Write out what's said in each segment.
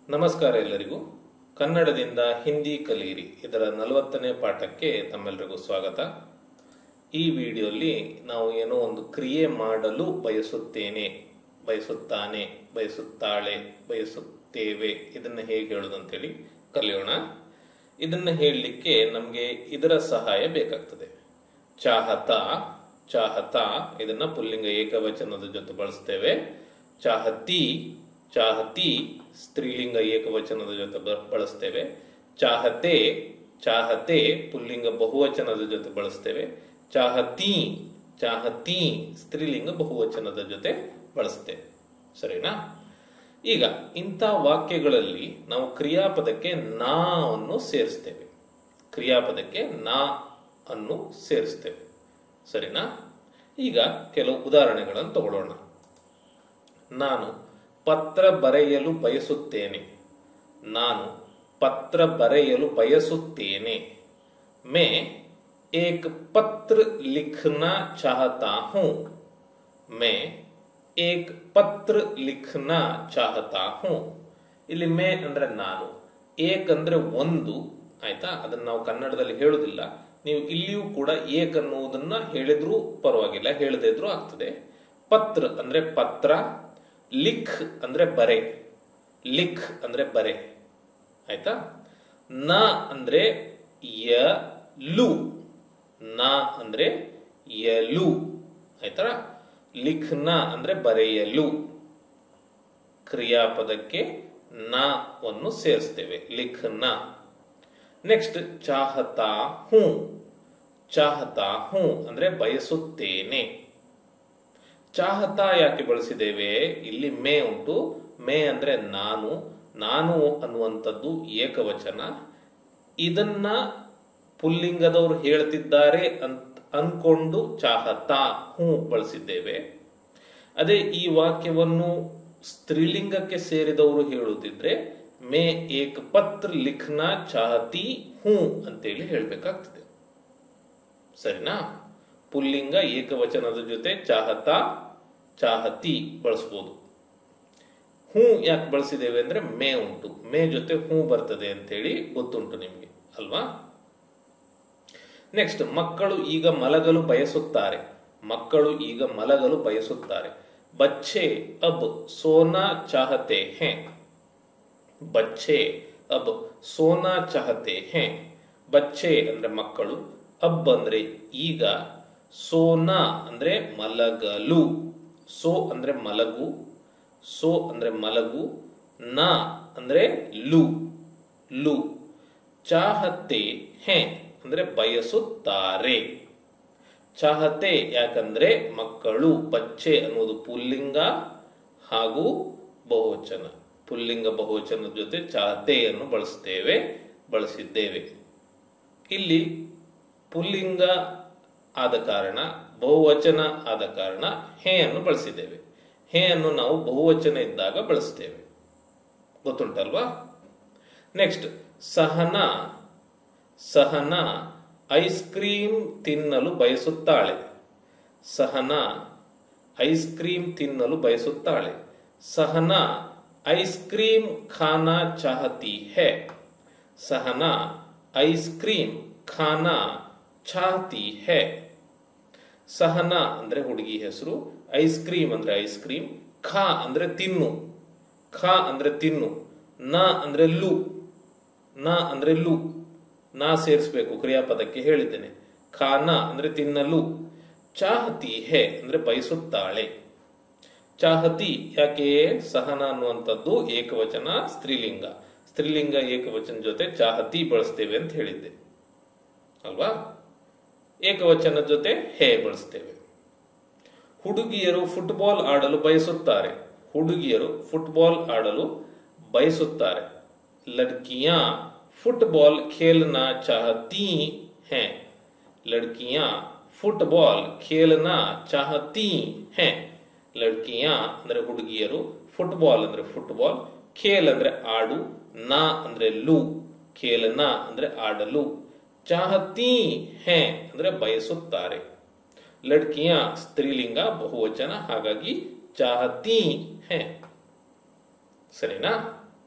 ನಮಸ್ಕಾರ ಎಲ್ಲರಿಗೂ ಕನ್ನಡದಿಂದ ಹಿಂದಿ ಕಲಿಯಿರಿ ಇದರ ನಲವತ್ತನೇ ಪಾಠಕ್ಕೆ ತಮ್ಮೆಲ್ಲರಿಗೂ ಸ್ವಾಗತ ಈ ವಿಡಿಯೋಲಿ ನಾವು ಏನೋ ಒಂದು ಕ್ರಿಯೆ ಮಾಡಲು ಬಯಸುತ್ತೇನೆ ಬಯಸುತ್ತಾನೆ ಬಯಸುತ್ತಾಳೆ ಬಯಸುತ್ತೇವೆ ಇದನ್ನ ಹೇಗೆ ಹೇಳೋದು ಅಂತೇಳಿ ಕಲಿಯೋಣ ಇದನ್ನ ಹೇಳಲಿಕ್ಕೆ ನಮಗೆ ಇದರ ಸಹಾಯ ಬೇಕಾಗ್ತದೆ ಚಾಹತ ಚಾಹತ ಇದನ್ನ ಪುಲ್ಲಿಂಗ ಏಕವಚನದ ಜೊತೆ ಬಳಸ್ತೇವೆ ಚಾಹತಿ ಚಾಹತಿ ಸ್ತ್ರೀಲಿಂಗ ಏಕವಚನದ ಜೊತೆ ಬ- ಬಳಸ್ತೇವೆ ಚಾಹತೆ ಚಾಹತೆ ಪುಲ್ಲಿಂಗ ಬಹುವಚನದ ಜೊತೆ ಬಳಸ್ತೇವೆ ಚಾಹತಿ ಚಾಹತಿ ಸ್ತ್ರೀಲಿಂಗ ಬಹುವಚನದ ಜೊತೆ ಬಳಸ್ತೇವೆ ಸರಿನಾ ಈಗ ಇಂಥ ವಾಕ್ಯಗಳಲ್ಲಿ ನಾವು ಕ್ರಿಯಾಪದಕ್ಕೆ ನಾ ಅನ್ನು ಸೇರಿಸ್ತೇವೆ ಕ್ರಿಯಾಪದಕ್ಕೆ ನಾ ಅನ್ನು ಸೇರಿಸ್ತೇವೆ ಸರಿನಾ ಈಗ ಕೆಲವು ಉದಾಹರಣೆಗಳನ್ನು ತಗೊಳ್ಳೋಣ ನಾನು ಪತ್ರ ಬರೆಯಲು ಬಯಸುತ್ತೇನೆ ನಾನು ಪತ್ರ ಬರೆಯಲು ಬಯಸುತ್ತೇನೆ मैं एक पत्र लिखना चाहता हूं मैं एक ಪತ್ರ ಲಿಖನಾ ಚಾಹತಾ ಹೂಂ ಇಲ್ಲಿ ಮೇ ಅಂದ್ರೆ ನಾನು ಏಕ್ ಅಂದ್ರೆ ಒಂದು ಆಯ್ತಾ ಅದನ್ನ ನಾವು ಕನ್ನಡದಲ್ಲಿ ಹೇಳುದಿಲ್ಲ ನೀವು ಇಲ್ಲಿಯೂ ಕೂಡ ಏಕ್ ಅನ್ನುವುದನ್ನ ಹೇಳಿದ್ರೂ ಪರವಾಗಿಲ್ಲ ಹೇಳದೇ ಇದ್ರೂ ಆಗ್ತದೆ ಪತ್ರ ಅಂದ್ರೆ ಪತ್ರ ಲಿಖ್ ಅಂದ್ರೆ ಬರೆ ಲಿಖ್ ಅಂದ್ರೆ ಬರೆ ಆಯ್ತಾ ನ ಅಂದ್ರೆ ಯ ಲು ನ ಅಂದ್ರೆ ಯಲು ಆಯ್ತಾ ಲಿಖ್ನ ಅಂದ್ರೆ ಬರೆಯಲು ಕ್ರಿಯಾಪದಕ್ಕೆ ನ ವನ್ನು ಸೇರಿಸ್ತೇವೆ ಲಿಖ್ನ ನೆಕ್ಸ್ಟ್ ಚಾಹತಾ ಹೂ ಚಾಹತಾ ಹೂ ಅಂದ್ರೆ ಬಯಸುತ್ತೇನೆ ಚಾಹತಾ ಯಾಕೆ ಬಳಸಿದ್ದೇವೆ ಇಲ್ಲಿ ಮೇ ಉಂಟು ಮೇ ಅಂದ್ರೆ ನಾನು ನಾನು ಅನ್ನುವಂಥದ್ದು ಏಕವಚನ ಇದನ್ನ ಪುಲ್ಲಿಂಗದವರು ಹೇಳ್ತಿದ್ದಾರೆ ಅಂತ ಅನ್ಕೊಂಡು ಚಾಹತಾ ಹೂ ಬಳಸಿದ್ದೇವೆ ಅದೇ ಈ ವಾಕ್ಯವನ್ನು ಸ್ತ್ರೀಲಿಂಗಕ್ಕೆ ಸೇರಿದವರು ಹೇಳುತ್ತಿದ್ರೆ ಮೇ ಏಕ್ ಪತ್ರ ಲಿಖ್ನಾ ಚಾಹತಿ ಹೂ ಅಂತೇಳಿ ಹೇಳ್ಬೇಕಾಗ್ತದೆ ಸರಿನಾ ಪುಲ್ಲಿಂಗ ಏಕವಚನದ ಜೊತೆ ಚಾಹತಾ ಚಾಹತಿ ಬಳಸ್ಬೋದು ಹೂ ಯಾಕೆ ಬಳಸಿದ್ದೇವೆ ಅಂದ್ರೆ ಮೇ ಉಂಟು ಮೇ ಜೊತೆ ಹೂ ಬರ್ತದೆ ಅಂತೇಳಿ ಗೊತ್ತುಂಟು ನಿಮಗೆ ಅಲ್ವಾ ನೆಕ್ಸ್ಟ್ ಮಕ್ಕಳು ಈಗ ಮಲಗಲು ಬಯಸುತ್ತಾರೆ ಮಕ್ಕಳು ಈಗ ಮಲಗಲು ಬಯಸುತ್ತಾರೆ ಬಚ್ಚೆ ಅಬ್ ಸೋನಾ ಚಾಹತೆ ಹೇ ಬಚ್ಚೆ ಅಬ್ ಸೋನಾ ಚಾಹತೆ ಹೇ ಬಚ್ಚೆ ಅಂದ್ರೆ ಮಕ್ಕಳು ಅಬ್ ಅಂದ್ರೆ ಈಗ ಸೋನಾ ಅಂದ್ರೆ ಮಲಗಲು ಸೋ ಅಂದ್ರೆ ಮಲಗು ಸೋ ಅಂದ್ರೆ ಮಲಗು ನ ಅಂದ್ರೆ ಲು ಲು ಚಾಹತೆ ಹೇ ಅಂದ್ರೆ ಬಯಸುತ್ತಾರೆ ಚಾಹತೆ ಯಾಕಂದ್ರೆ ಮಕ್ಕಳು ಬಚ್ಚೆ ಅನ್ನುವುದು ಪುಲ್ಲಿಂಗ ಹಾಗೂ ಬಹುವಚನ ಪುಲ್ಲಿಂಗ ಬಹುವಚನದ ಜೊತೆ ಚಾಹತೆಯನ್ನು ಬಳಸ್ತೇವೆ ಬಳಸಿದ್ದೇವೆ ಇಲ್ಲಿ ಪುಲ್ಲಿಂಗ ಆದ ಕಾರಣ ಬಹುವಚನ ಆದ ಕಾರಣ ಹೇ ಅನ್ನು ಬಳಸಿದ್ದೇವೆ ಹೇ ಅನ್ನು ನಾವು ಬಹುವಚನ ಇದ್ದಾಗ ಬಳಸ್ತೇವೆ ಗೊತ್ತುಂಟಲ್ವಾ next Sahana Sahana ice cream ತಿನ್ನಲು ಬಯಸುತ್ತಾಳೆ ಸಹನ ಐಸ್ ಕ್ರೀಮ್ ತಿನ್ನಲು ಬಯಸುತ್ತಾಳೆ ಸಹನ ಐಸ್ ಕ್ರೀಮ್ ಖಾನಾ ಚಾಹತಿ ಹೇ ಸಹನ ಐಸ್ ಕ್ರೀಮ್ ಖಾನಾ ಚಾಹತಿ ಹೇ ಸಹನ ಅಂದ್ರೆ ಹುಡುಗಿ ಹೆಸರು ಐಸ್ ಕ್ರೀಮ್ ಅಂದ್ರೆ ಐಸ್ ಕ್ರೀಮ್ ಖಾ ಅಂದ್ರೆ ತಿನ್ನು ಖಾ ಅಂದ್ರೆ ತಿನ್ನು ನ ಅಂದ್ರೆ ಲು ನ ಅಂದ್ರೆ ಲು ನಾ ಸೇರಿಸಬೇಕು ಕ್ರಿಯಾಪದಕ್ಕೆ ಹೇಳಿದ್ದೇನೆ ಖಾನ ಅಂದ್ರೆ ತಿನ್ನಲು ಚಾಹತಿ ಹೇ ಅಂದ್ರೆ ಬಯಸುತ್ತಾಳೆ ಚಾಹತಿ ಯಾಕೆ ಸಹನ ಅನ್ನುವಂಥದ್ದು ಏಕವಚನ ಸ್ತ್ರೀಲಿಂಗ ಸ್ತ್ರೀಲಿಂಗ ಏಕವಚನ ಜೊತೆ ಚಾಹತಿ ಬಳಸ್ತೇವೆ ಅಂತ ಹೇಳಿದ್ದೆ ಅಲ್ವಾ ಏಕವಚನ ಜೊತೆ ಹೇ ಬಳಸ್ತೇವೆ ಹುಡುಗಿಯರು ಫುಟ್ಬಾಲ್ ಆಡಲು ಬಯಸುತ್ತಾರೆ ಹುಡುಗಿಯರು ಫುಟ್ಬಾಲ್ ಆಡಲು ಬಯಸುತ್ತಾರೆ ಲಡ್ಕಿಯಾ फुटबॉल खेलना चाहती हैं लड़कियां फुटबॉल खेलना चाहती हैं ಲಡ್ಕಿಯಾ ಅಂದ್ರೆ ಹುಡುಗಿಯರು ಫುಟ್ಬಾಲ್ ಅಂದ್ರೆ ಫುಟ್ಬಾಲ್ ಖೇಲ್ ಅಂದ್ರೆ ಆಡು ನಾ ಅಂದ್ರೆ ಲು ಖೇಲನ ಅಂದ್ರೆ ಆಡಲು ಚಾಹತಿ ಹೇ ಅಂದ್ರೆ ಬಯಸುತ್ತಾರೆ ಲಡ್ಕಿಯಾ ಸ್ತ್ರೀಲಿಂಗ ಬಹುವಚನ ಹಾಗಾಗಿ ಚಾಹತಿ ಹೇ ಸರಿನಾ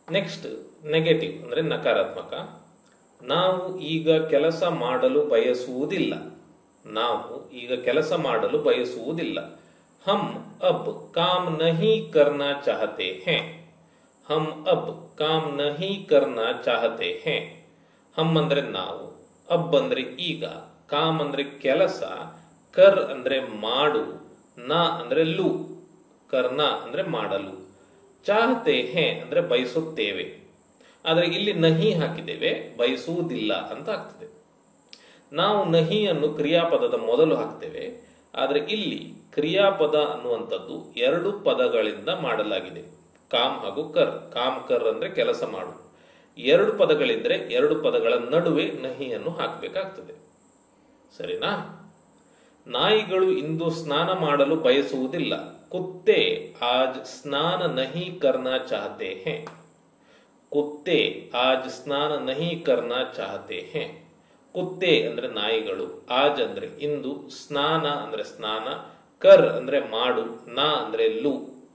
ನೆಕ್ಸ್ಟ್ ನೆಗೆಟಿವ್ ಅಂದ್ರೆ ನಕಾರಾತ್ಮಕ ನಾವು ಈಗ ಕೆಲಸ ಮಾಡಲು ಬಯಸುವುದಿಲ್ಲ ನಾವು ಈಗ ಕೆಲಸ ಮಾಡಲು ಬಯಸುವುದಿಲ್ಲ ಹಮ್ ಅಬ್ ಕಾಮ್ ನಹಿ ಕರ್ನಾ ಚಾಹತೆ ಹೇ ಹಮ್ ಅಬ್ ಕಾಮ್ ನಹಿ ಕರ್ನಾ ಚಾಹತೆ ಹೇ ಹಮ್ ಅಂದ್ರೆ ನಾವು ಅಬ್ ಅಂದ್ರೆ ಈಗ ಕಾಮ್ ಅಂದ್ರೆ ಕೆಲಸ ಕರ್ ಅಂದ್ರೆ ಮಾಡು ನ ಅಂದ್ರೆ ಲು ಕರ್ನ ಅಂದ್ರೆ ಮಾಡಲು ಚಾಹತೆ ಹೇ ಅಂದ್ರೆ ಬಯಸುತ್ತೇವೆ ಆದರೆ ಇಲ್ಲಿ ನಹಿ ಹಾಕಿದ್ದೇವೆ ಬಯಸುವುದಿಲ್ಲ ಅಂತ ಆಗ್ತದೆ ನಾವು ನಹಿಯನ್ನು ಕ್ರಿಯಾಪದದ ಮೊದಲು ಹಾಕ್ತೇವೆ ಆದರೆ ಇಲ್ಲಿ ಕ್ರಿಯಾಪದ ಅನ್ನುವಂಥದ್ದು ಎರಡು ಪದಗಳಿಂದ ಮಾಡಲಾಗಿದೆ ಕಾಮ್ ಹಾಗೂ ಕರ್ ಕಾಮ್ ಕರ್ ಅಂದ್ರೆ ಕೆಲಸ ಮಾಡು ಎರಡು ಪದಗಳಿದ್ರೆ ಎರಡು ಪದಗಳ ನಡುವೆ ನಹಿಯನ್ನು ಹಾಕಬೇಕಾಗ್ತದೆ ಸರಿನಾ ನಾಯಿಗಳು ಇಂದು ಸ್ನಾನ ಮಾಡಲು ಬಯಸುವುದಿಲ್ಲ ಕುತ್ತೆ ಆಜ್ ಸ್ನಾನ ನಹಿ ಕರ್ನಾ ಚಾಹತೆ ಹೇ ಕುತ್ತೆ ಆಜ್ ಸ್ನಾನ ನಹಿ ಕರ್ನಾ ಚಾಹತೆ ಹೇ ಕುತ್ತೆ ಅಂದ್ರೆ ನಾಯಿಗಳು ಆಜ್ ಅಂದ್ರೆ ಇಂದು ಸ್ನಾನ ಅಂದ್ರೆ ಸ್ನಾನ ಕರ್ ಅಂದ್ರೆ ಮಾಡು ನಾ ಅಂದ್ರೆ ಲು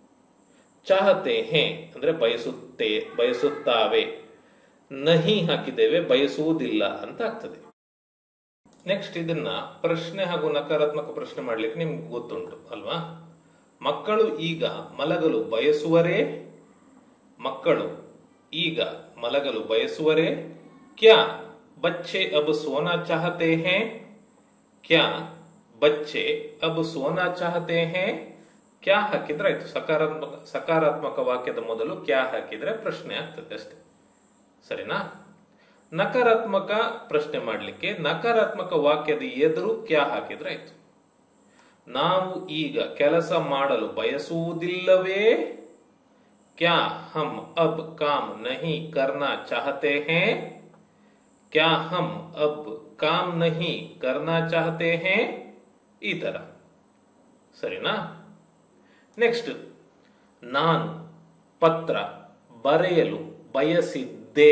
ಚಾಹತೆ ಹೇ ಅಂದ್ರೆ ಬಯಸುತ್ತೆ ಬಯಸುತ್ತಾವೆ ನಹಿ ಹಾಕಿದ್ದೇವೆ ಬಯಸುವುದಿಲ್ಲ ಅಂತ ಆಗ್ತದೆ ನೆಕ್ಸ್ಟ್ ಇದನ್ನ ಪ್ರಶ್ನೆ ಹಾಗೂ ನಕಾರಾತ್ಮಕ ಪ್ರಶ್ನೆ ಮಾಡ್ಲಿಕ್ಕೆ ನಿಮ್ಗೆ ಗೊತ್ತುಂಟು ಅಲ್ವಾ ಮಕ್ಕಳು ಈಗ ಮಲಗಲು ಬಯಸುವರೇ ಮಕ್ಕಳು ಈಗ ಮಲಗಲು ಬಯಸುವರೇ ಕ್ಯಾ ಬಚ್ಚೆ ಅಬ್ ಸೋನಾ ಚಾಹತೆ ಹೇ ಕ್ಯಾ ಬಚ್ಚೆ ಅಬ್ ಸೋನಾ ಚಾಹತೆ ಹೇ ಕ್ಯಾ ಹಾಕಿದ್ರೆ ಆಯ್ತು ಸಕಾರಾತ್ಮಕ ಸಕಾರಾತ್ಮಕ ವಾಕ್ಯದ ಮೊದಲು ಕ್ಯಾ ಹಾಕಿದ್ರೆ ಪ್ರಶ್ನೆ ಆಗ್ತದೆ ಅಷ್ಟೇ ಸರಿನಾ ನಕಾರಾತ್ಮಕ ಪ್ರಶ್ನೆ ಮಾಡಲಿಕ್ಕೆ ನಕಾರಾತ್ಮಕ ವಾಕ್ಯದ ಎದುರು ಕ್ಯಾ ಹಾಕಿದ್ರೆ ಆಯ್ತು ನಾವು ಈಗ ಕೆಲಸ ಮಾಡಲು ಬಯಸುವುದಿಲ್ಲವೇ ಕ್ಯಾ ಹಮ್ ಅಬ್ ಕಾಮ್ ನಹಿ ಕರ್ನಾ ಚಾಹತೆ ಹೇ ಕ್ಯಾ ಹಮ್ ಅಬ್ ಕಾಮ್ ನಹಿ ಕರ್ನಾ ಚಾಹತೆ ಹೇ ಈ ತರ ಸರಿನಾ ನೆಕ್ಸ್ಟ್ ನಾನು ಪತ್ರ ಬರೆಯಲು ಬಯಸಿದ್ದೆ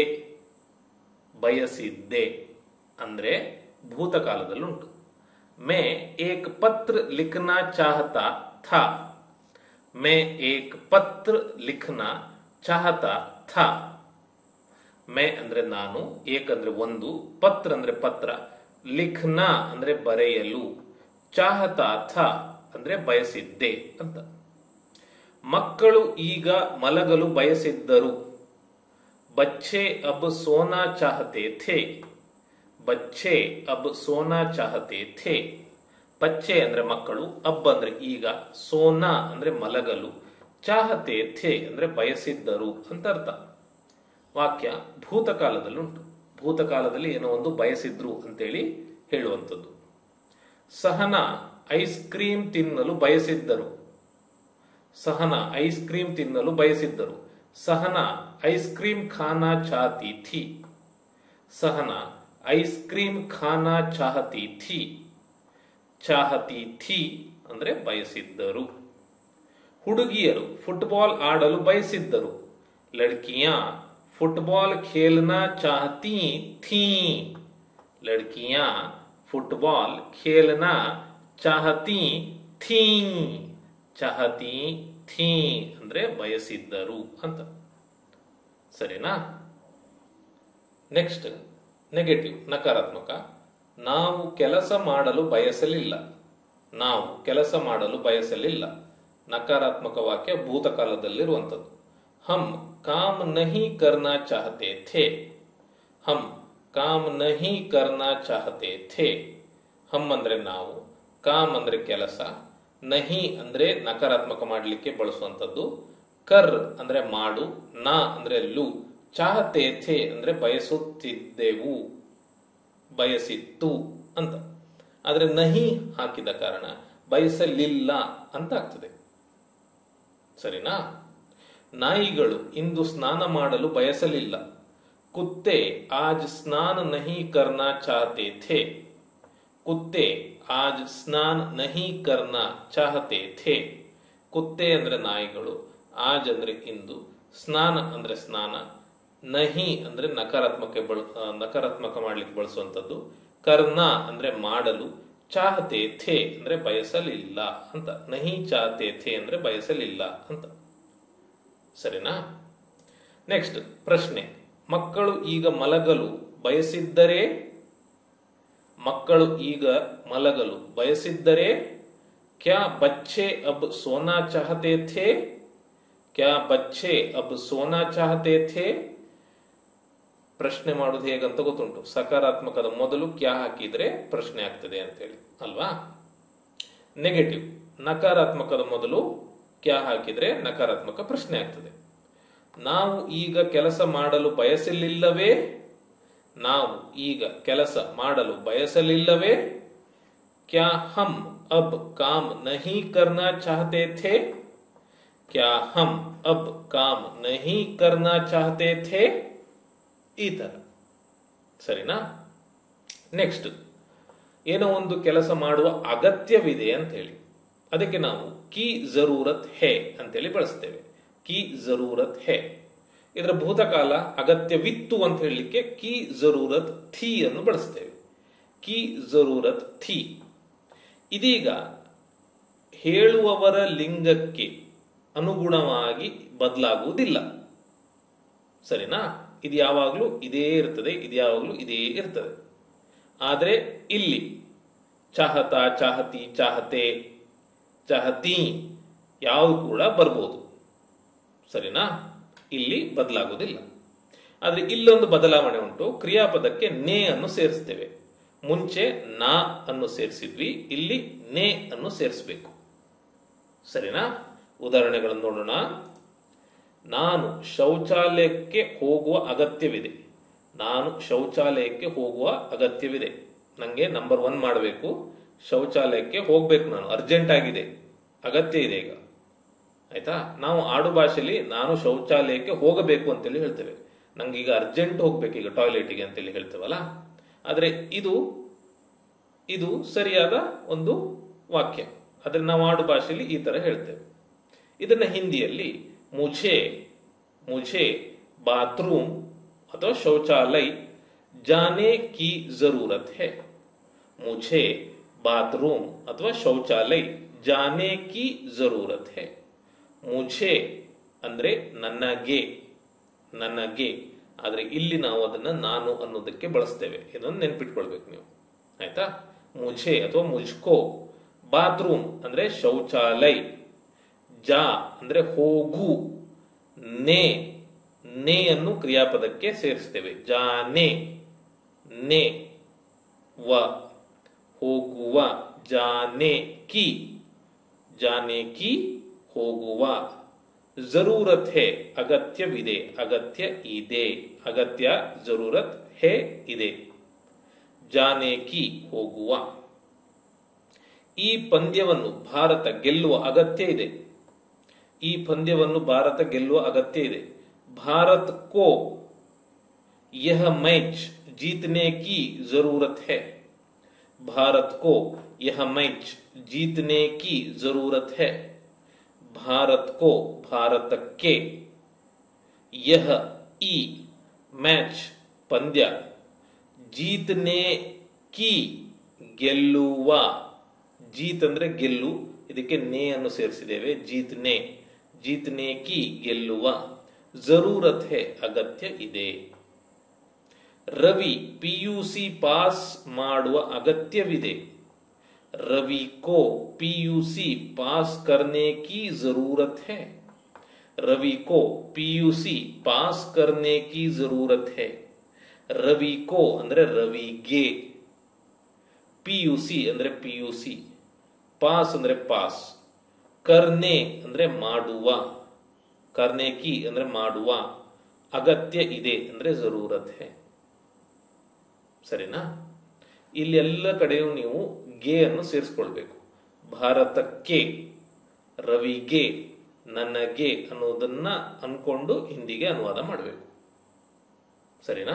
ಬಯಸಿದ್ದೆ ಅಂದ್ರೆ ಭೂತಕಾಲದಲ್ಲುಂಟು ಮೇ ಏಕ್ ಪತ್ರ ಲಿಖನಾ ಚಾಹತಾ ಥಾ ಮೇ ಏಕ್ ಪತ್ರ ಲಿಖನಾ ಚಾಹತಾ ಥಾ ಮೇ ಅಂದ್ರೆ ನಾನು ಏಕ್ ಅಂದ್ರೆ ಒಂದು ಪತ್ರ ಅಂದ್ರೆ ಪತ್ರ ಲಿಖನಾ ಅಂದ್ರೆ ಬರೆಯಲು ಚಾಹತಾ ಥಾ ಅಂದ್ರೆ ಬಯಸಿದ್ದೆ ಅಂತ ಮಕ್ಕಳು ಈಗ ಮಲಗಲು ಬಯಸಿದ್ದರು ಬಚ್ಚೆ ಅಬ್ ಸೋನಾ ಚಾಹತೆ ಥೇ ಬಚ್ಚೆ ಅಬ್ ಸೋನಾ ಚಾಹತೆ ಥೇ ಬಚ್ಚೆ ಅಂದ್ರೆ ಮಕ್ಕಳು ಅಬ್ ಅಂದ್ರೆ ಈಗ ಸೋನಾ ಅಂದ್ರೆ ಮಲಗಲು ಚಾಹತೆ ಥೇ ಅಂದ್ರೆ ಬಯಸಿದ್ದರು ಅಂತ ಅರ್ಥ ವಾಕ್ಯ ಭೂತಕಾಲದಲ್ಲುಂಟು ಭೂತಕಾಲದಲ್ಲಿ ಏನೋ ಒಂದು ಬಯಸಿದ್ರು ಅಂತೇಳಿ ಹೇಳುವಂಥದ್ದು ಸಹನ ಐಸ್ ಕ್ರೀಮ್ ತಿನ್ನಲು ಬಯಸಿದ್ದರು ಸಹನ ಐಸ್ ಕ್ರೀಮ್ ತಿನ್ನಲು ಬಯಸಿದ್ದರು ಸಹನ ಐಸ್ ಕ್ರೀಮ್ ಖಾನಾ ಚಾಹತಿ ಥಿ ಸಹನ ಐಸ್ ಕ್ರೀಮ್ ಖಾನಾ ಚಾಹತಿ ಥಿ ಚಾಹತಿ ಥಿ ಅಂದ್ರೆ ಬಯಸಿದ್ದರು ಹುಡುಗಿಯರು ಫುಟ್ಬಾಲ್ ಆಡಲು ಬಯಸಿದ್ದರು ಲಡ್ಕಿಯಾ ಫುಟ್ಬಾಲ್ ಖೇಲ್ನಾ ಚಾಹತಿ ಥೀ ಲಡ್ಕಿಯಾ ಫುಟ್ಬಾಲ್ ಖೇಲ್ನಾ ಚಾಹತಿ ಥೀ ಚಾಹತಿ ಥೀ ಅಂದ್ರೆ ಬಯಸಿದ್ದರು ಅಂತ ಸರಿನಾ ನೆಕ್ಸ್ಟ್ ನೆಗೆಟಿವ್ ನಕಾರಾತ್ಮಕ ನಾವು ಕೆಲಸ ಮಾಡಲು ಬಯಸಲಿಲ್ಲ ನಾವು ಕೆಲಸ ಮಾಡಲು ಬಯಸಲಿಲ್ಲ ನಕಾರಾತ್ಮಕ ವಾಕ್ಯ ಭೂತಕಾಲದಲ್ಲಿರುವಂಥದ್ದು ಹಮ್ ಕಾಮ್ ನಹಿ ಕರ್ನಾ ಚಾಹತೆ ಥೇ ಹಮ್ ಕಾಮ್ ನಹಿ ಕರ್ನಾ ಚಾಹತೆ ಥೇ ಹಮ್ ಅಂದ್ರೆ ನಾವು ಕಾಮ್ ಅಂದ್ರೆ ಕೆಲಸ ನಹಿ ಅಂದ್ರೆ ನಕಾರಾತ್ಮಕ ಮಾಡಲಿಕ್ಕೆ ಬಳಸುವಂಥದ್ದು ಕರ್ ಅಂದ್ರೆ ಮಾಡು ನಾ ಅಂದ್ರೆ ಲು ಚಾಹತೆ ಥೇ ಅಂದ್ರೆ ಬಯಸುತ್ತಿದ್ದೆವು ಬಯಸಿತ್ತು ಅಂತ ಆದ್ರೆ ನಹಿ ಹಾಕಿದ ಕಾರಣ ಬಯಸಲಿಲ್ಲ ಅಂತ ಆಗ್ತದೆ ಸರಿನಾ ನಾಯಿಗಳು ಇಂದು ಸ್ನಾನ ಮಾಡಲು ಬಯಸಲಿಲ್ಲ ಕುತ್ತೆ ಆಜ್ ಸ್ನಾನ ನಹಿ ಕರ್ನಾ ಚಾಹತೆ ಥೇ ಕುತ್ತೆ ಆಜ್ ಸ್ನಾನ್ ನಹಿ ಕರ್ನಾ ಚಾಹತೆ ಥೇ ಕುತ್ತೆ ಅಂದ್ರೆ ನಾಯಿಗಳು ಆಜ್ ಅಂದ್ರೆ ಇಂದು ಸ್ನಾನ ಅಂದ್ರೆ ಸ್ನಾನ ನಹಿ ಅಂದ್ರೆ ನಕಾರಾತ್ಮಕ ಬಳ ಆ, ನಕಾರಾತ್ಮಕ ಮಾಡ್ಲಿಕ್ಕೆ ಬಳಸುವಂಥದ್ದು ಕರ್ನ ಅಂದ್ರೆ ಮಾಡಲು ಚಾಹತೆ ಥೇ ಅಂದ್ರೆ ಬಯಸಲಿಲ್ಲ ಅಂತ ನಹಿ ಚಾಹತೆ ಥೇ ಅಂದ್ರೆ ಬಯಸಲಿಲ್ಲ ಅಂತ ಸರಿನಾ ನೆಕ್ಸ್ಟ್ ಪ್ರಶ್ನೆ ಮಕ್ಕಳು ಈಗ ಮಲಗಲು ಬಯಸಿದ್ದರೆ ಮಕ್ಕಳು ಈಗ ಮಲಗಲು ಬಯಸಿದ್ದರೆ ಕ್ಯಾ ಬಚ್ಚೆ ಅಬ್ ಸೋನಾ ಚಾಹತೆ ಥೇ ಕ್ಯಾ ಬಚ್ಚೆ ಅಬ್ ಸೋನಾ ಚಾಹತೆ ಥೇ ಪ್ರಶ್ನೆ ಮಾಡುದು ಹೇಗಂತ ಗೊತ್ತುಂಟು ಸಕಾರಾತ್ಮಕದ ಮೊದಲು ಕ್ಯಾ ಹಾಕಿದ್ರೆ ಪ್ರಶ್ನೆ ಆಗ್ತದೆ ಅಂತೇಳಿ ಅಲ್ವಾ ನೆಗೆಟಿವ್ ನಕಾರಾತ್ಮಕದ ಮೊದಲು ಕ್ಯಾ ಹಾಕಿದ್ರೆ ನಕಾರಾತ್ಮಕ ಪ್ರಶ್ನೆ ಆಗ್ತದೆ ನಾವು ಈಗ ಕೆಲಸ ಮಾಡಲು ಬಯಸಲಿಲ್ಲವೇ ನಾವು ಈಗ ಕೆಲಸ ಮಾಡಲು ಬಯಸಲಿಲ್ಲವೇ ಕ್ಯಾ ಹಮ್ ಅಬ್ ಕಾಮ್ ನಹಿ ಕರ್ನಾ ಚಾಹತೆ ಥೇ ಕ್ಯಾ ಹಮ್ ಅಬ್ ಕಾಮ್ ನಹಿ ಕರ್ನಾ ಚಾಹತೆ ಥೇ ಈ ತರ ಸರಿನಾ ನೆಕ್ಸ್ಟ್ ಏನೋ ಒಂದು ಕೆಲಸ ಮಾಡುವ ಅಗತ್ಯವಿದೆ ಅಂತ ಹೇಳಿ ಅದಕ್ಕೆ ನಾವು ಕಿ ಜರೂರತ್ ಹೇ ಅಂತೇಳಿ ಬಳಸ್ತೇವೆ ಕಿ ಜರೂರತ್ ಹೇ ಇದರ ಭೂತಕಾಲ ಅಗತ್ಯವಿತ್ತು ಅಂತ ಹೇಳಲಿಕ್ಕೆ ಕಿ ಜರೂರತ್ ಥಿ ಅನ್ನು ಬಳಸ್ತೇವೆ ಕಿ ಜರೂರತ್ ಥಿ ಇದೀಗ ಹೇಳುವವರ ಲಿಂಗಕ್ಕೆ ಅನುಗುಣವಾಗಿ ಬದಲಾಗುವುದಿಲ್ಲ ಸರಿನಾ ಇದು ಯಾವಾಗಲೂ ಇದೇ ಇರ್ತದೆ ಇದು ಯಾವಾಗಲೂ ಇದೇ ಇರ್ತದೆ ಆದರೆ ಇಲ್ಲಿ ಚಾಹತ ಚಾಹತಿ ಚಾಹತೆ ಚಾಹತಿ ಯಾವುದು ಕೂಡ ಬರ್ಬೋದು ಸರಿನಾ ಇಲ್ಲಿ ಬದಲಾಗುವುದಿಲ್ಲ ಆದ್ರೆ ಇಲ್ಲೊಂದು ಬದಲಾವಣೆ ಉಂಟು ಕ್ರಿಯಾಪದಕ್ಕೆ ನೇ ಅನ್ನು ಸೇರಿಸ್ತೇವೆ ಮುಂಚೆ ನಾ ಅನ್ನು ಸೇರಿಸಿದ್ವಿ ಇಲ್ಲಿ ನೇ ಅನ್ನು ಸೇರಿಸಬೇಕು ಸರಿನಾ ಉದಾಹರಣೆಗಳನ್ನು ನೋಡೋಣ ನಾನು ಶೌಚಾಲಯಕ್ಕೆ ಹೋಗುವ ಅಗತ್ಯವಿದೆ ನಾನು ಶೌಚಾಲಯಕ್ಕೆ ಹೋಗುವ ಅಗತ್ಯವಿದೆ ನನಗೆ ನಂಬರ್ ಒನ್ ಮಾಡಬೇಕು ಶೌಚಾಲಯಕ್ಕೆ ಹೋಗ್ಬೇಕು ನಾನು ಅರ್ಜೆಂಟ್ ಆಗಿದೆ ಅಗತ್ಯ ಇದೆ ಈಗ ಆಯ್ತಾ ನಾವು ಆಡು ಭಾಷೆಯಲ್ಲಿ ನಾನು ಶೌಚಾಲಯಕ್ಕೆ ಹೋಗಬೇಕು ಅಂತೇಳಿ ಹೇಳ್ತೇವೆ ನಂಗೆ ಈಗ ಅರ್ಜೆಂಟ್ ಹೋಗ್ಬೇಕು ಈಗ ಟಾಯ್ಲೆಟ್ಗೆ ಅಂತೇಳಿ ಹೇಳ್ತೇವಲ್ಲ ಆದರೆ ಇದು ಇದು ಸರಿಯಾದ ಒಂದು ವಾಕ್ಯ ಆದ್ರೆ ನಾವು ಆಡು ಭಾಷೆಯಲ್ಲಿ ಈ ತರ ಹೇಳ್ತೇವೆ ಇದನ್ನ ಹಿಂದಿಯಲ್ಲಿ ಮುझे ಮುझे ಬಾತ್ರೂಮ್ ಅಥವಾ ಶೌಚಾಲಯ ಜಾನೆ ಕಿ ಜರೂರತ್ है ಮುझे ಬಾತ್ರೂಮ್ ಅಥವಾ ಶೌಚಾಲಯ ಜಾನೆ ಕಿ ಜರೂರತ್ है ಮುझे ಅಂದ್ರೆ ನನಗೆ ನನಗೆ ಆದ್ರೆ ಇಲ್ಲಿ ನಾವು ಅದನ್ನ ನಾನು ಅನ್ನೋದಕ್ಕೆ ಬಳಸ್ತೇವೆ ಇದನ್ನು ನೆನ್ಪಿಟ್ಕೊಳ್ಬೇಕು ನೀವು ಆಯ್ತಾ ಮುझे ಅಥವಾ ಮುಜ್ಕೋ ಬಾತ್ರೂಮ್ ಅಂದ್ರೆ ಶೌಚಾಲಯ ಜಾ ಅಂದ್ರೆ ಹೋಗು ನೇ ನೇ ಅನ್ನು ಕ್ರಿಯಾಪದಕ್ಕೆ ಸೇರಿಸ್ತೇವೆ ಜಾನೆ ನೆ ವ ಹೋಗುವ ಜಾನೆ ಕಿ ಜಾನೆ ಕಿ ಹೋಗುವ ಜರೂರತ್ ಹೇ ಅಗತ್ಯವಿದೆ ಅಗತ್ಯ ಇದೆ ಅಗತ್ಯ ಜರೂರತ್ ಹೇ ಇದೆ ಜಾನೆ ಕಿ ಹೋಗುವ ಈ ಪಂದ್ಯವನ್ನು ಭಾರತ ಗೆಲ್ಲುವ ಅಗತ್ಯ ಇದೆ ಈ ಪಂದ್ಯವನ್ನು ಭಾರತ ಗೆಲ್ಲುವ ಅಗತ್ಯ ಇದೆ ಭಾರತ್ ಕೋ यह मैच जीतने की जरूरत है भारत को यह मैच जीतने की जरूरत है भारत को ಭಾರತಕ್ಕೆ यह ಈ ಮ್ಯಾಚ್ ಪಂದ್ಯ ಜೀತನೆ ಕಿ ಗೆಲ್ಲುವ ಜೀತ್ ಅಂದ್ರೆ ಗೆಲ್ಲು ಇದಕ್ಕೆ ನೇ ಅನ್ನು ಸೇರಿಸಿದ್ದೇವೆ ಜೀತ್ನೆ ಜೀತ್ನೆ ಕಿ ಗೆಲ್ಲುವ ಜರೂರತ್ ಹೇ ಅಗತ್ಯ ಇದೆ ರವಿ ಪಿಯುಸಿ ಪಾಸ್ ಮಾಡುವ ಅಗತ್ಯವಿದೆ रवि को पीयूसी पास करने की जरूरत है रवि को पीयूसी पास करने की जरूरत है ರವಿ ಕೋ ಅಂದ್ರೆ ರವಿಗೆ ಪಿಯುಸಿ ಅಂದ್ರೆ ಪಿಯುಸಿ ಪಾಸ್ ಅಂದ್ರೆ ಪಾಸ್ ಕರ್ನೆ ಅಂದ್ರೆ ಮಾಡುವ ಕರ್ನೆ ಕಿ ಅಂದ್ರೆ ಮಾಡುವ ಅಗತ್ಯ ಇದೆ ಅಂದ್ರೆ ಜರೂರತ್ ಹೇ ಸರಿನಾ ಇಲ್ಲಿ ಎಲ್ಲ ಕಡೆಯೂ ನೀವು ಗೆ ಅನ್ನು ಸೇರಿಸ್ಕೊಳ್ಬೇಕು ಭಾರತಕ್ಕೆ ರವಿಗೆ ನನಗೆ ಅನ್ನೋದನ್ನ ಅನ್ಕೊಂಡು ಹಿಂದಿಗೆ ಅನುವಾದ ಮಾಡಬೇಕು ಸರಿನಾ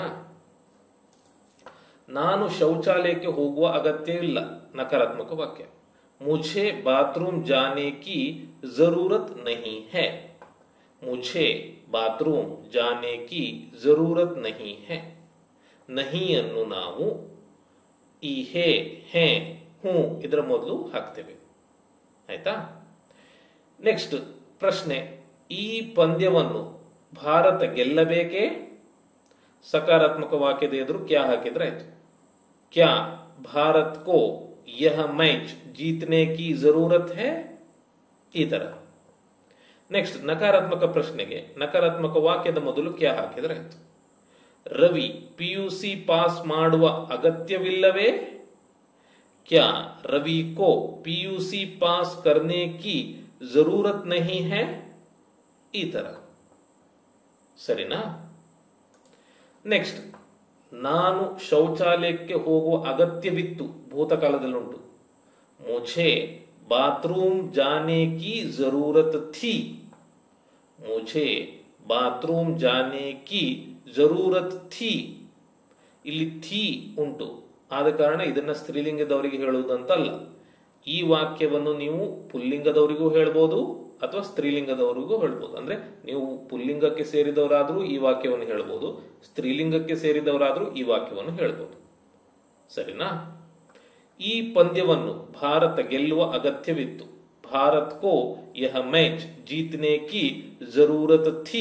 ನಾನು ಶೌಚಾಲಯಕ್ಕೆ ಹೋಗುವ ಅಗತ್ಯವಿಲ್ಲ ನಕಾರಾತ್ಮಕ ವಾಕ್ಯ ಮುझे ಬಾತ್ರೂಮ್ ಜಾನೆ ಕಿ ಜರೂರತ್ ನಹಿ ಹೈ ಮುझे ಬಾತ್ರೂಮ್ ಜಾನೆ ಕಿ ಜರೂರತ್ ನಹಿ ಹೈ ನಹಿ ಅನ್ನು ನಾವು ಈ ಹೇ ಹೇ ಹೂ ಇದರ ಮೊದಲು ಹಾಕ್ತೇವೆ ಆಯ್ತಾ ನೆಕ್ಸ್ಟ್ ಪ್ರಶ್ನೆ ಈ ಪಂದ್ಯವನ್ನು ಭಾರತ ಗೆಲ್ಲಬೇಕೇ ಸಕಾರಾತ್ಮಕ ವಾಕ್ಯದ ಎದುರು ಕ್ಯಾ ಹಾಕಿದ್ರೆ ಆಯ್ತು ಕ್ಯಾ ಭಾರತ್ ಕೋ ಯಹ ಮ್ಯಾಚ್ ಜೀತನೆ ಕಿ ಜರೂರತ್ ಹೇ ಈ ತರ ನೆಕ್ಸ್ಟ್ ನಕಾರಾತ್ಮಕ ಪ್ರಶ್ನೆಗೆ ನಕಾರಾತ್ಮಕ ವಾಕ್ಯದ ಮೊದಲು ಕ್ಯಾ ಹಾಕಿದ್ರೆ ಆಯ್ತು ರವಿ ಪಿಯುಸಿ ಪಾಸ್ ಮಾಡುವ ಅಗತ್ಯವಿಲ್ಲವೇ क्या रवि को पीयूसी पास करने की जरूरत नहीं है ಈ ತರ ಸರಿನಾ ನೆಕ್ಸ್ಟ್ ನಾನು ಶೌಚಾಲಯಕ್ಕೆ ಹೋಗುವ ಅಗತ್ಯವಿತ್ತು ಭೂತಕಾಲದಲ್ಲುಂಟು ಮುझे ಬಾತ್ರೂಮ್ ಜಾನೆ ಕಿ ಜರೂರತ್ ಥಿ ಮುझे ಬಾತ್ರೂಮ್ ಜಾನೆ ಕಿ ಜರೂರತ್ ಥಿ ಇಲ್ಲಿ ಥಿ ಉಂಟು ಆದ ಕಾರಣ ಇದನ್ನ ಸ್ತ್ರೀಲಿಂಗದವರಿಗೆ ಹೇಳುವುದಂತಲ್ಲ ಈ ವಾಕ್ಯವನ್ನು ನೀವು ಪುಲ್ಲಿಂಗದವರಿಗೂ ಹೇಳ್ಬೋದು ಅಥವಾ ಸ್ತ್ರೀಲಿಂಗದವರಿಗೂ ಹೇಳ್ಬೋದು ಅಂದ್ರೆ ನೀವು ಪುಲ್ಲಿಂಗಕ್ಕೆ ಸೇರಿದವರಾದ್ರೂ ಈ ವಾಕ್ಯವನ್ನು ಹೇಳ್ಬೋದು ಸ್ತ್ರೀಲಿಂಗಕ್ಕೆ ಸೇರಿದವರಾದ್ರೂ ಈ ವಾಕ್ಯವನ್ನು ಹೇಳ್ಬೋದು ಸರಿನಾ ಈ ಪಂದ್ಯವನ್ನು ಭಾರತ ಗೆಲ್ಲುವ ಅಗತ್ಯವಿತ್ತು ಭಾರತ್ ಕೋ ಯಹ ಮ್ಯಾಚ್ ಜೀತನೆ ಕಿ ಜರೂರತ್ ಥಿ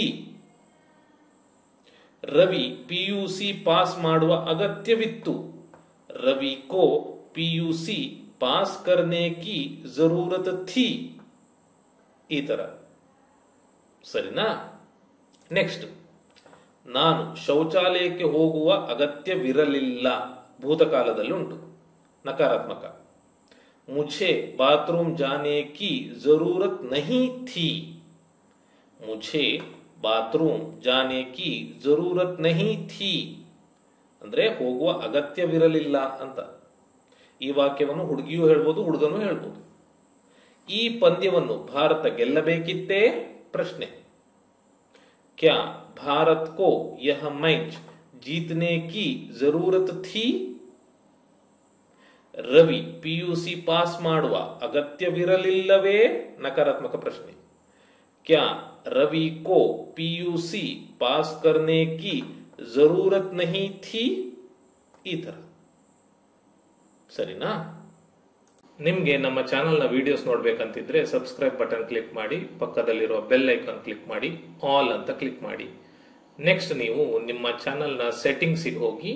ರವಿ ಪಿಯುಸಿ ಪಾಸ್ ಮಾಡುವ ಅಗತ್ಯವಿತ್ತು ರವಿ ಕೋ ಪಿಯುಸಿ ಪಾಸ್ ಕರ್ನೆ ಕಿ ಜರೂರತ್ ಥಿ ಈ ತರ ಸರಿನಾ ನೆಕ್ಸ್ಟ್ ನಾನು ಶೌಚಾಲಯಕ್ಕೆ ಹೋಗುವ ಅಗತ್ಯವಿರಲಿಲ್ಲ ಭೂತಕಾಲದಲ್ಲಿ ಉಂಟು ನಕಾರಾತ್ಮಕ ಮುझे ಬಾತ್ರೂಮ್ ಜಾನೆ ಕಿ ಜರೂರತ್ ನಹಿ ಥಿ ಮುझे ಬಾತ್ರೂಮ್ ಜಾನೆ ಕಿ ಜರೂರತ್ ನಹಿ ಥಿ ಅಂದ್ರೆ ಹೋಗುವ ಅಗತ್ಯವಿರಲಿಲ್ಲ ಅಂತ ಈ ವಾಕ್ಯವನ್ನು ಹುಡುಗಿಯೂ ಹೇಳ್ಬೋದು ಹುಡುಗನೂ ಹೇಳ್ಬೋದು ಈ ಪಂದ್ಯವನ್ನು ಭಾರತ ಗೆಲ್ಲಬೇಕಿತ್ತೇ ಪ್ರಶ್ನೆ ಕ್ಯಾ ಭಾರತ್ ಕೋ ಯಹ ಮ್ಯಾಚ್ ಜೀತನೆ ಕಿ ಜರೂರತ್ ಥಿ ರವಿ ಪಿಯುಸಿ ಪಾಸ್ ಮಾಡುವ ಅಗತ್ಯವಿರಲಿಲ್ಲವೇ ನಕಾರಾತ್ಮಕ ಪ್ರಶ್ನೆ ಕ್ಯಾ ರವಿ ಕೋ ಪಿಯುಸಿ ಪಾಸ್ ಕರ್ನೆ ಕಿ ಜರೂರತ್ ನಹಿ ಥಿ ಈ ತರ ಸರಿನಾ ನಿಮ್ಗೆ ನಮ್ಮ ಚಾನೆಲ್ನ ವಿಡಿಯೋಸ್ ನೋಡ್ಬೇಕಂತಿದ್ರೆ ಸಬ್ಸ್ಕ್ರೈಬ್ ಬಟನ್ ಕ್ಲಿಕ್ ಮಾಡಿ ಪಕ್ಕದಲ್ಲಿರುವ ಬೆಲ್ ಐಕಾನ್ ಕ್ಲಿಕ್ ಮಾಡಿ ಆಲ್ ಅಂತ ಕ್ಲಿಕ್ ಮಾಡಿ ನೆಕ್ಸ್ಟ್ ನೀವು ನಿಮ್ಮ ಚಾನೆಲ್ನ ಸೆಟ್ಟಿಂಗ್ಸಿಗೆ ಹೋಗಿ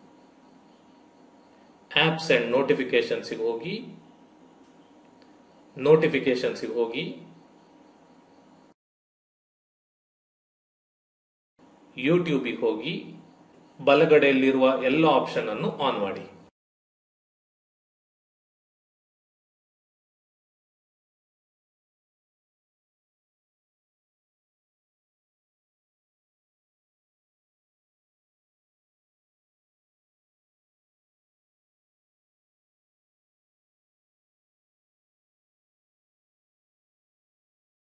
ಆಪ್ಸ್ ಅಂಡ್ ನೋಟಿಫಿಕೇಶನ್ಸಿಗೆ ಹೋಗಿ ನೋಟಿಫಿಕೇಶನ್ಸಿಗೆ ಹೋಗಿ ಯೂಟ್ಯೂಬಿಗೆ ಹೋಗಿ ಬಲಗಡೆಯಲ್ಲಿರುವ ಎಲ್ಲ ಆಪ್ಷನ್ ಅನ್ನು ಆನ್ ಮಾಡಿ